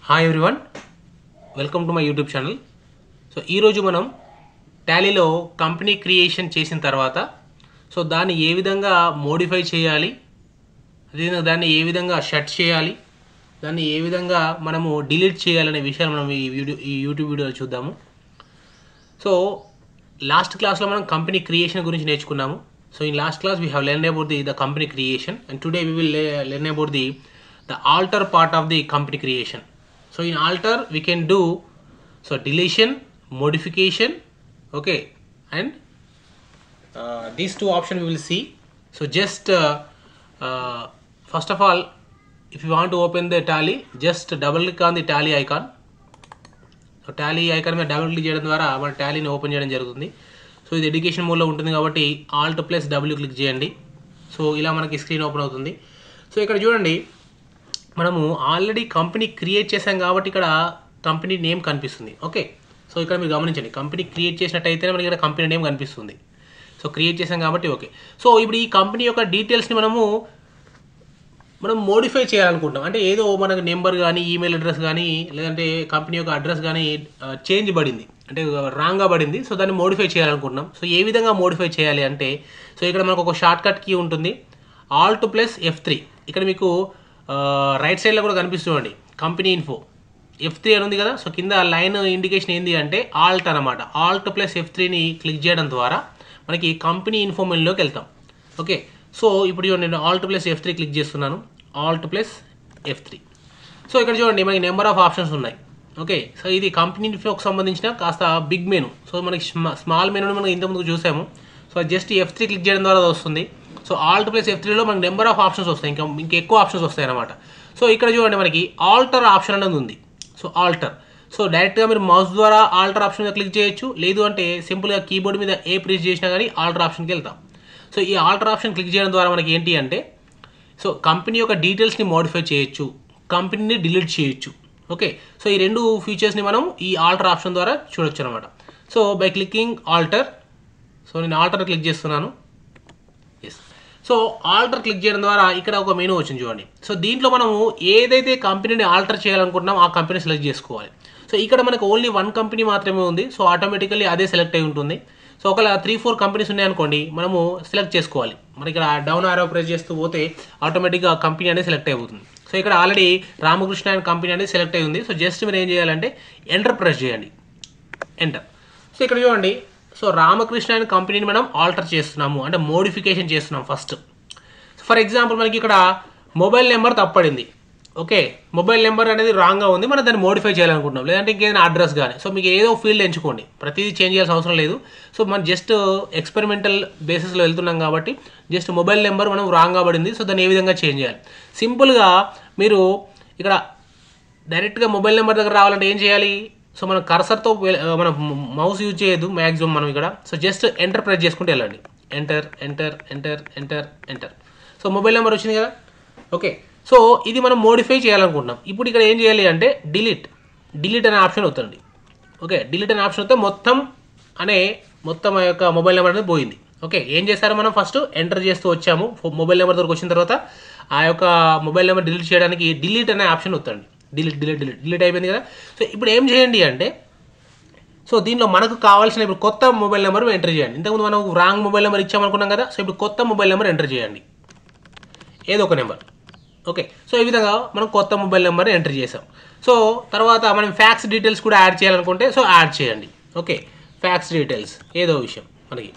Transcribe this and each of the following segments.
hi everyone welcome to my YouTube channel so ఈరోజు మనం టాలీలో company creation చేసిన తర్వాత సో దాన్ని ఏ విధంగా మోడిఫై చేయాలి అదేవిధంగా దాన్ని ఏ విధంగా షట్ చేయాలి దాన్ని ఏ విధంగా మనము డిలీట్ చేయాలనే విషయాలు మనం ఈ వీడియో ఈ యూట్యూబ్ వీడియోలో చూద్దాము సో లాస్ట్ క్లాస్లో మనం కంపెనీ క్రియేషన్ గురించి నేర్చుకున్నాము so in last class we have learn about the the company creation and today we will learn about the the alter part of the company creation so in alter we can do so deletion modification okay and these two option we will see so just uh, uh, first of all if you want to open the tally just double click on the tally icon so Tally icon మీద double click చేయడం ద్వారా మన టాలీని open చేయడం జరుగుతుంది so ఇది education మోడ్లో ఉంటుంది కాబట్టి ఆల్ట్ ప్లస్ డబ్ల్యూ క్లిక్ చేయండి సో ఇలా మనకి స్క్రీన్ ఓపెన్ అవుతుంది సో ఇక్కడ చూడండి మనము ఆల్రెడీ కంపెనీ క్రియేట్ చేసాం కాబట్టి ఇక్కడ కంపెనీ నేమ్ కనిపిస్తుంది ఓకే సో ఇక్కడ మీరు గమనించండి కంపెనీ క్రియేట్ చేసినట్టయితే మనకి ఇక్కడ కంపెనీ నేమ్ కనిపిస్తుంది సో క్రియేట్ చేసాం కాబట్టి ఓకే సో ఇప్పుడు ఈ కంపెనీ యొక్క డీటెయిల్స్ని మనము మనం మోడిఫై చేయాలనుకుంటాం అంటే ఏదో మనకు నెంబర్ కానీ ఈమెయిల్ అడ్రస్ కానీ లేదంటే కంపెనీ యొక్క అడ్రస్ కానీ చేంజ్ పడింది అంటే రాంగ్గా పడింది సో దాన్ని మోడిఫై చేయాలనుకుంటున్నాం సో ఏ విధంగా మోడిఫై చేయాలి అంటే సో ఇక్కడ మనకు ఒక షార్ట్ కట్ కీ ఉంటుంది ఆల్ట్ ప్లస్ ఎఫ్ త్రీ ఇక్కడ మీకు రైట్ సైడ్లో కూడా కనిపిస్తుంది కంపెనీ ఇన్ఫో ఎఫ్ త్రీ అని ఉంది కదా సో కింద లైన్ ఇండికేషన్ ఏంటి అంటే ఆల్ట్ అనమాట ఆల్ట్ ప్లస్ ఎఫ్ త్రీని క్లిక్ చేయడం ద్వారా మనకి కంపెనీ ఇన్ఫోమెన్లోకి వెళ్తాం ఓకే సో ఇప్పుడు చూడండి నేను alt plus F three click చేస్తున్నాను alt plus F three so ఇక్కడ చూడండి మనకి నెంబర్ ఆఫ్ ఆప్షన్స్ ఉన్నాయి ఓకే సో ఇది కంపెనీ ఇన్ఫోకి సంబంధించిన కాస్త బిగ్ మెనూ సో మనకి స్మాల్ మెనూని మనం ఇంతకుముందు చూసాము so just F three click చేయడం ద్వారా అది వస్తుంది సో ఆల్ట్ ప్లస్ ఎఫ్ త్రీలో మనకి నెంబర్ ఆఫ్ ఆప్షన్స్ వస్తాయి ఇంకా ఇంకా ఎక్కువ ఆప్షన్స్ వస్తాయి అనమాట సో ఇక్కడ చూడండి మనకి ఆల్టర్ ఆప్షన్ అనేది ఉంది సో ఆల్టర్ సో డైరెక్ట్గా మీరు మౌస్ ద్వారా ఆల్టర్ ఆప్షన్ మీద క్లిక్ చేయొచ్చు లేదు అంటే సింపుల్గా కీబోర్డ్ మీద ఏ ప్రెస్ చేసినా కానీ ఆల్టర్ ఆప్షన్కి వెళ్తాం సో ఈ ఆల్టర్ ఆప్షన్ క్లిక్ చేయడం ద్వారా మనకి ఏంటి అంటే సో కంపెనీ యొక్క డీటెయిల్స్ని మోడిఫై చేయొచ్చు కంపెనీని డిలీట్ చేయొచ్చు ఓకే సో ఈ రెండు ఫీచర్స్ని మనం ఈ ఆల్టర్ ఆప్షన్ ద్వారా చూడొచ్చు అనమాట so by clicking alter so నేను ఆల్టర్ క్లిక్ చేస్తున్నాను ఎస్ సో ఆల్టర్ క్లిక్ చేయడం ద్వారా ఇక్కడ ఒక మెనూ వచ్చింది చూడండి సో దీంట్లో మనము ఏదైతే కంపెనీని ఆల్టర్ చేయాలనుకుంటున్నాం ఆ కంపెనీ సెలెక్ట్ చేసుకోవాలి సో ఇక్కడ మనకు ఓన్లీ వన్ కంపెనీ మాత్రమే ఉంది సో ఆటోమేటికల్లీ అదే సెలెక్ట్ అయి ఉంటుంది సో ఒకవేళ త్రీ ఫోర్ కంపెనీస్ ఉన్నాయనుకోండి మనము సెలెక్ట్ చేసుకోవాలి మనకి ఇక్కడ డౌన్ ఆరో ప్రెస్ చేస్తూ పోతే ఆటోమేటిక్గా కంపెనీ అనేది సెలెక్ట్ అయిపోతుంది సో ఇక్కడ ఆల్రెడీ రామకృష్ణ అండ్ కంపెనీ అనేది సెలెక్ట్ అయి ఉంది సో జస్ట్ మీరు ఏం చేయాలంటే ఎంటర్ ప్రెస్ చేయండి ఎంటర్ సో ఇక్కడ చూడండి సో రామకృష్ణ అనే కంపెనీని మనం ఆల్టర్ చేస్తున్నాము అంటే మోడిఫికేషన్ చేస్తున్నాం ఫస్ట్ ఫర్ ఎగ్జాంపుల్ మనకి ఇక్కడ మొబైల్ నెంబర్ తప్పడింది ఓకే మొబైల్ నెంబర్ అనేది రాంగ్గా ఉంది మనం దాన్ని మోడిఫై చేయాలనుకుంటున్నాం లేదంటే ఇంకేదైనా అడ్రస్ కానీ సో మీకు ఏదో ఫీల్డ్ ఎంచుకోండి ప్రతిదీ చేంజ్ చేయాల్సిన అవసరం లేదు సో మనం జస్ట్ ఎక్స్పెరిమెంటల్ బేసిస్లో వెళ్తున్నాం కాబట్టి జస్ట్ మొబైల్ నెంబర్ మనం రాంగ్గా పడింది సో దాన్ని ఏ విధంగా చేంజ్ చేయాలి సింపుల్గా మీరు ఇక్కడ డైరెక్ట్గా మొబైల్ నెంబర్ దగ్గర రావాలంటే ఏం చేయాలి సో మనం కర్సర్తో మనం మౌస్ యూజ్ చేయొద్దు మ్యాక్సిమం మనం ఇక్కడ సో జస్ట్ ఎంటర్ ప్రెస్ చేసుకుంటూ వెళ్ళండి enter enter enter enter enter so mobile number వచ్చింది కదా ఓకే సో ఇది మనం మోడిఫై చేయాలనుకుంటున్నాం ఇప్పుడు ఇక్కడ ఏం చేయాలి అంటే డిలీట్ డిలీట్ అనే ఆప్షన్ అవుతుంది ఓకే డిలీట్ అనే ఆప్షన్ వస్తే మొత్తం అనే మొత్తం ఆ యొక్క మొబైల్ నెంబర్ అనేది పోయింది ఓకే ఏం చేశారు మనం ఫస్ట్ ఎంటర్ చేస్తూ వచ్చాము మొబైల్ నెంబర్ దగ్గరకు వచ్చిన తర్వాత ఆ యొక్క మొబైల్ నెంబర్ డిలీట్ చేయడానికి డిలీట్ అనే ఆప్షన్ వస్తుంది డిలీట్ డిలీట్ డిలీట్ డిలీట్ అయిపోయింది కదా సో ఇప్పుడు ఏం చేయండి అంటే సో దీనిలో మనకు కావాల్సిన ఇప్పుడు కొత్త మొబైల్ నెంబర్ ఎంటర్ చేయండి ఇంతకుముందు మనం రాంగ్ మొబైల్ నెంబర్ ఇచ్చామనుకున్నాం కదా సో ఇప్పుడు కొత్త మొబైల్ నెంబర్ ఎంటర్ చేయండి ఏదో ఒక నెంబర్ ఓకే సో ఈ విధంగా మనం కొత్త మొబైల్ నెంబర్ ఎంటర్ చేసాం సో తర్వాత మనం ఫ్యాక్స్ డీటెయిల్స్ కూడా యాడ్ చేయాలనుకుంటే సో యాడ్ చేయండి ఓకే ఫ్యాక్స్ డీటెయిల్స్ ఏదో విషయం మనకి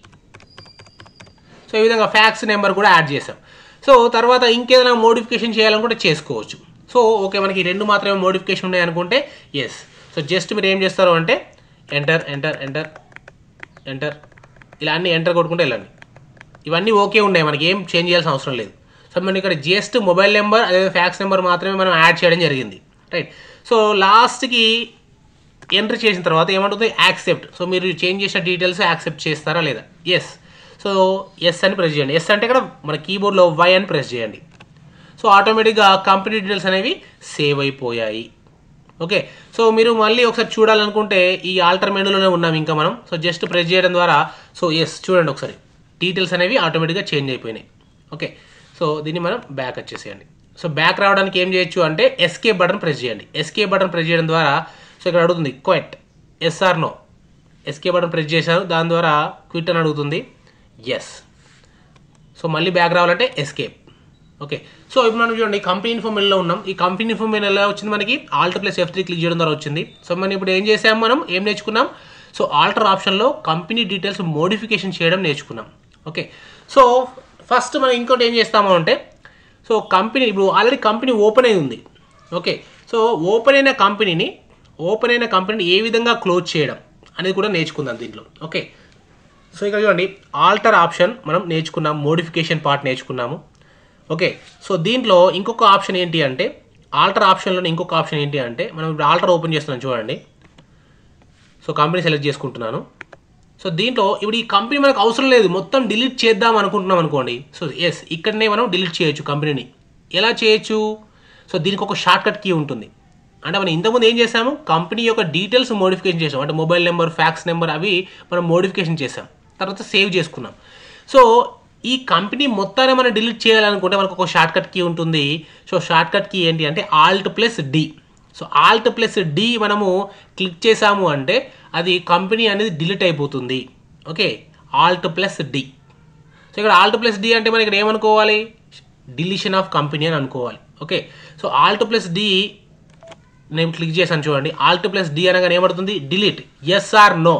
సో ఈ విధంగా ఫ్యాక్స్ నెంబర్ కూడా యాడ్ చేసాం సో తర్వాత ఇంకేదైనా మోడిఫికేషన్ చేయాలనుకుంటే చేసుకోవచ్చు సో ఓకే మనకి రెండు మాత్రమే మోడిఫికేషన్ ఉన్నాయి అనుకుంటే ఎస్ సో జస్ట్ మీరు ఏం చేస్తారు అంటే ఎంటర్ ఎంటర్ ఎంటర్ ఎంటర్ ఇలా అన్ని ఎంటర్ కొట్టుకుంటే వెళ్ళండి ఇవన్నీ ఓకే ఉన్నాయి మనకి ఏం చేంజ్ చేయాల్సిన అవసరం లేదు సో మనం ఇక్కడ జస్ట్ మొబైల్ నెంబర్ అదే ఫ్యాక్స్ నెంబర్ మాత్రమే మనం యాడ్ చేయడం జరిగింది రైట్ సో లాస్ట్కి ఎంటర్ చేసిన తర్వాత ఏమంటుంది యాక్సెప్ట్ సో మీరు చేంజ్ చేసిన డీటెయిల్స్ యాక్సెప్ట్ చేస్తారా లేదా ఎస్ సో ఎస్ అని ప్రెస్ చేయండి ఎస్ అంటే ఇక్కడ మన కీబోర్డ్లో వై అని ప్రెస్ చేయండి సో ఆటోమేటిక్గా కంపెనీ డీటెయిల్స్ అనేవి సేవ్ అయిపోయాయి ఓకే సో మీరు మళ్ళీ ఒకసారి చూడాలనుకుంటే ఈ ఆల్టర్ మెనూలోనే ఉన్నాం ఇంకా మనం సో జస్ట్ ప్రెస్ చేయడం ద్వారా సో ఎస్ చూడండి ఒకసారి డీటెయిల్స్ అనేవి ఆటోమేటిక్గా చేంజ్ అయిపోయినాయి ఓకే సో దీన్ని మనం బ్యాక్ వచ్చేసేయండి సో బ్యాక్ రావడానికి ఏం చేయొచ్చు అంటే ఎస్కే బటన్ ప్రెస్ చేయండి ఎస్కే బటన్ ప్రెస్ చేయడం ద్వారా సో ఇక్కడ అడుగుతుంది quit yes or no esc button press చేశారు దాని ద్వారా క్విట్ అని అడుగుతుంది ఎస్ సో మళ్ళీ బ్యాక్ రావాలంటే ఎస్కేప్ ఓకే సో ఇప్పుడు మనం చూడండి కంపెనీ ఇన్ఫర్మేషన్లో ఉన్నాం ఈ కంపెనీ ఇన్ఫర్మేషన్ ఎలా వచ్చింది మనకి alt plus F three click చేయడం ద్వారా వచ్చింది సో మనం ఇప్పుడు ఏం చేసాం మనం ఏం నేర్చుకున్నాం సో ఆల్టర్ ఆప్షన్లో కంపెనీ డీటెయిల్స్ మోడిఫికేషన్ చేయడం నేర్చుకున్నాం ఓకే సో ఫస్ట్ మనం ఇంకోటి ఏం చేస్తాము అంటే సో కంపెనీ ఇప్పుడు ఆల్రెడీ కంపెనీ ఓపెన్ అయి ఉంది ఓకే సో ఓపెన్ అయిన కంపెనీని ఓపెన్ అయిన కంపెనీని ఏ విధంగా క్లోజ్ చేయడం అనేది కూడా నేర్చుకుందాం దీంట్లో ఓకే సో ఇక్కడ చూడండి ఆల్టర్ ఆప్షన్ మనం నేర్చుకున్నాం మోడిఫికేషన్ పార్ట్ నేర్చుకున్నాము ఓకే సో దీంట్లో ఇంకొక ఆప్షన్ ఏంటి అంటే ఆల్టర్ ఆప్షన్లో ఇంకొక ఆప్షన్ ఏంటి అంటే మనం ఇప్పుడు ఆల్టర్ ఓపెన్ చేస్తున్నాం చూడండి సో కంపెనీ సెలెక్ట్ చేసుకుంటున్నాను సో దీంట్లో ఇప్పుడు ఈ కంపెనీ మనకు అవసరం లేదు మొత్తం డిలీట్ చేద్దాం అనుకుంటున్నాం అనుకోండి సో ఎస్ ఇక్కడనే మనం డిలీట్ చేయొచ్చు కంపెనీని ఎలా చేయొచ్చు సో దీనికి ఒక షార్ట్ కట్ కీ ఉంటుంది అంటే మనం ఇంతకుముందు ఏం చేసాము కంపెనీ యొక్క డీటెయిల్స్ మోడిఫికేషన్ చేసాం అంటే మొబైల్ నెంబర్ ఫ్యాక్స్ నెంబర్ అవి మనం మోడిఫికేషన్ చేసాం తర్వాత సేవ్ చేసుకున్నాం సో ఈ కంపెనీ మొత్తాన్ని మనం డిలీట్ చేయాలనుకుంటే మనకు ఒక షార్ట్ కట్ కీ ఉంటుంది సో షార్ట్ కట్ కీ ఏంటి అంటే alt plus D so alt plus D మనము క్లిక్ చేసాము అంటే అది కంపెనీ అనేది డిలీట్ అయిపోతుంది okay alt plus D so ఇక్కడ ఆల్ట్ ప్లస్ డి అంటే మనం ఇక్కడ ఏమనుకోవాలి డిలీషన్ ఆఫ్ కంపెనీ అని అనుకోవాలి okay so alt plus D నేను క్లిక్ చేశాను చూడండి ఆల్ట్ ప్లస్ డి అనగానే ఏమడుతుంది delete yes or no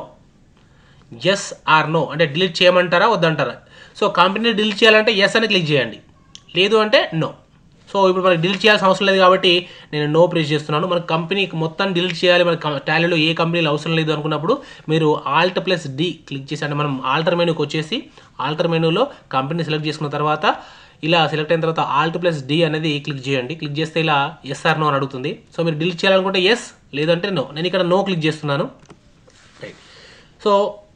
yes or no అంటే డిలీట్ చేయమంటారా వద్దంటారా సో కంపెనీ డిలీట్ చేయాలంటే ఎస్ అని క్లిక్ చేయండి లేదు అంటే నో సో ఇప్పుడు మనకి డిలీట్ చేయాల్సిన అవసరం లేదు కాబట్టి నేను నో ప్రెస్ చేస్తున్నాను మన కంపెనీకి మొత్తం డిలీట్ చేయాలి మన టాలీలో ఏ కంపెనీలో అవసరం లేదు అనుకున్నప్పుడు మీరు ఆల్ట్ ప్లస్ డి క్లిక్ చేసి అంటే మనం ఆల్టర్ మెనూకి వచ్చేసి ఆల్టర్ మెనూలో కంపెనీ సెలెక్ట్ చేసుకున్న తర్వాత ఇలా సెలెక్ట్ అయిన తర్వాత ఆల్ట్ ప్లస్ డి అనేది క్లిక్ చేయండి క్లిక్ చేస్తే ఇలా ఎస్ఆర్ నో అని అడుగుతుంది సో మీరు డిలీట్ చేయాలనుకుంటే ఎస్ లేదంటే నో నేను ఇక్కడ నో క్లిక్ చేస్తున్నాను రైట్ సో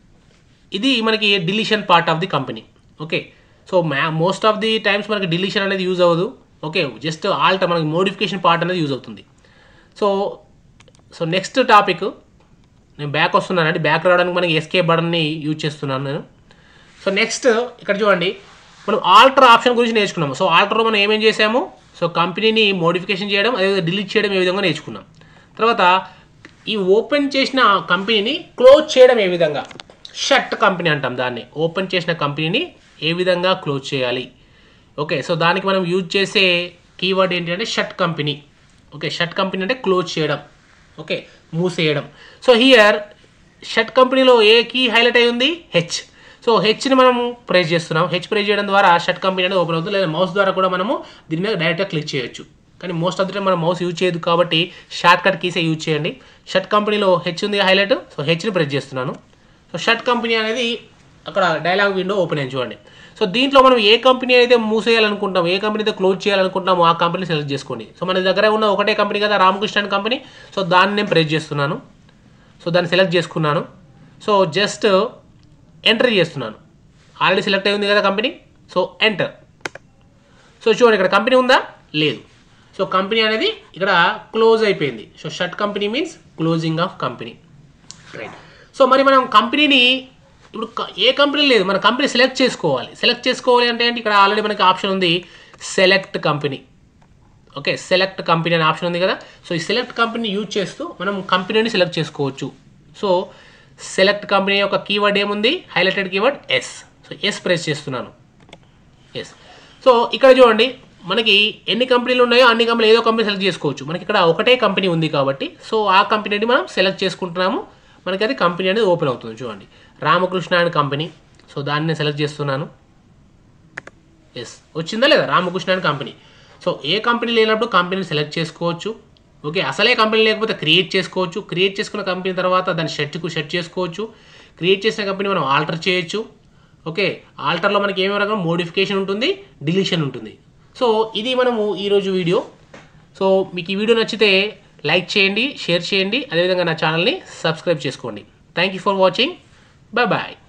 ఇది మనకి deletion part of the company okay so మ్యా మోస్ట్ ఆఫ్ ది టైమ్స్ మనకి డిలీషన్ అనేది యూజ్ అవ్వదు ఓకే జస్ట్ ఆల్ట్ మనకి మోడిఫికేషన్ పార్ట్ అనేది యూజ్ అవుతుంది సో సో నెక్స్ట్ టాపిక్ నేను బ్యాక్ వస్తున్నానండి బ్యాక్ రావడానికి మనకి ఎస్కే బటన్ని యూజ్ చేస్తున్నాను నేను సో నెక్స్ట్ ఇక్కడ చూడండి మనం ఆల్టర్ ఆప్షన్ గురించి నేర్చుకున్నాము సో ఆల్టర్లో మనం ఏమేం చేసాము సో కంపెనీని మోడిఫికేషన్ చేయడం అదేవిధంగా డిలీట్ చేయడం ఏ విధంగా నేర్చుకున్నాం తర్వాత ఈ ఓపెన్ చేసిన కంపెనీని క్లోజ్ చేయడం ఏ విధంగా షట్ కంపెనీ అంటాం దాన్ని ఓపెన్ చేసిన కంపెనీని ఏ విధంగా క్లోజ్ చేయాలి ఓకే సో దానికి మనం యూజ్ చేసే కీవర్డ్ ఏంటి అంటే shut company okay shut company అంటే క్లోజ్ చేయడం ఓకే మూసేయడం సో హియర్ షట్ కంపెనీలో ఏ కీ హైలైట్ అయి ఉంది హెచ్ సో హెచ్ని మనం ప్రెస్ చేస్తున్నాం హెచ్ ప్రెస్ చేయడం ద్వారా షట్ కంపెనీ అనేది ఓపెన్ అవుతుంది లేదా మౌస్ ద్వారా కూడా మనము దీని మీద డైరెక్ట్గా క్లిక్ చేయొచ్చు కానీ మోస్ట్ ఆఫ్ ద టైం మనం మౌస్ యూజ్ చేయదు కాబట్టి షార్ట్ కట్ కీసే యూజ్ చేయండి షట్ కంపెనీలో హెచ్ ఉంది హైలైట్ సో హెచ్ని ప్రెస్ చేస్తున్నాను సో షట్ కంపెనీ అనేది అక్కడ డైలాగ్ విండో ఓపెన్ అయింది చూడండి సో దీంట్లో మనం ఏ కంపెనీ అయితే మూసేయాలనుకుంటాం ఏ కంపెనీ అయితే క్లోజ్ చేయాలనుకుంటామో ఆ కంపెనీ సెలెక్ట్ చేసుకోండి సో మన దగ్గర ఉన్న ఒకటే కంపెనీ కదా రామకృష్ణ కంపెనీ సో దాన్ని నేను ప్రెస్ చేస్తున్నాను సో దాన్ని సెలెక్ట్ చేసుకున్నాను సో జస్ట్ ఎంటర్ చేస్తున్నాను ఆల్రెడీ సెలెక్ట్ అయి ఉంది కదా కంపెనీ సో ఎంటర్ సో చూడండి ఇక్కడ కంపెనీ ఉందా లేదు సో కంపెనీ అనేది ఇక్కడ క్లోజ్ అయిపోయింది so shut company means closing of company right so మరి మనం కంపెనీని ఇప్పుడు క- ఏ కంపెనీ లేదు మన కంపెనీ సెలెక్ట్ చేసుకోవాలి సెలెక్ట్ చేసుకోవాలి అంటే ఏంటి ఇక్కడ ఆల్రెడీ మనకి ఆప్షన్ ఉంది select company okay select company అనే ఆప్షన్ ఉంది కదా సో ఈ సెలెక్ట్ కంపెనీ యూజ్ చేస్తూ మనం కంపెనీని సెలెక్ట్ చేసుకోవచ్చు సో సెలెక్ట్ కంపెనీ యొక్క కీవర్డ్ ఏముంది highlighted keyword yes so yes press చేస్తున్నాను ఎస్ సో ఇక్కడ చూడండి మనకి ఎన్ని కంపెనీలు ఉన్నాయో అన్ని కంపెనీలు ఏదో కంపెనీ సెలెక్ట్ చేసుకోవచ్చు మనకి ఇక్కడ ఒకటే కంపెనీ ఉంది కాబట్టి సో ఆ కంపెనీని మనం సెలెక్ట్ చేసుకుంటున్నాము మనకి అది కంపెనీ అనేది ఓపెన్ అవుతుంది చూడండి రామకృష్ణ అండ్ కంపెనీ సో దాన్ని నేను సెలెక్ట్ చేస్తున్నాను ఎస్ వచ్చిందా లేదా రామకృష్ణ అండ్ కంపెనీ సో ఏ కంపెనీ లేనప్పుడు కంపెనీని సెలెక్ట్ చేసుకోవచ్చు ఓకే అసలే కంపెనీ లేకపోతే క్రియేట్ చేసుకోవచ్చు క్రియేట్ చేసుకున్న కంపెనీ తర్వాత దాన్ని షర్ట్కు షర్ట్ చేసుకోవచ్చు క్రియేట్ చేసిన కంపెనీ మనం ఆల్టర్ చేయొచ్చు ఓకే ఆల్టర్లో మనకి ఏమేమి రకం మోడిఫికేషన్ ఉంటుంది డిలీషన్ ఉంటుంది సో ఇది మనము ఈరోజు వీడియో సో మీకు ఈ వీడియో నచ్చితే లైక్ చేయండి షేర్ చేయండి అదేవిధంగా నా ఛానల్ని సబ్స్క్రైబ్ చేసుకోండి thank you for watching bye bye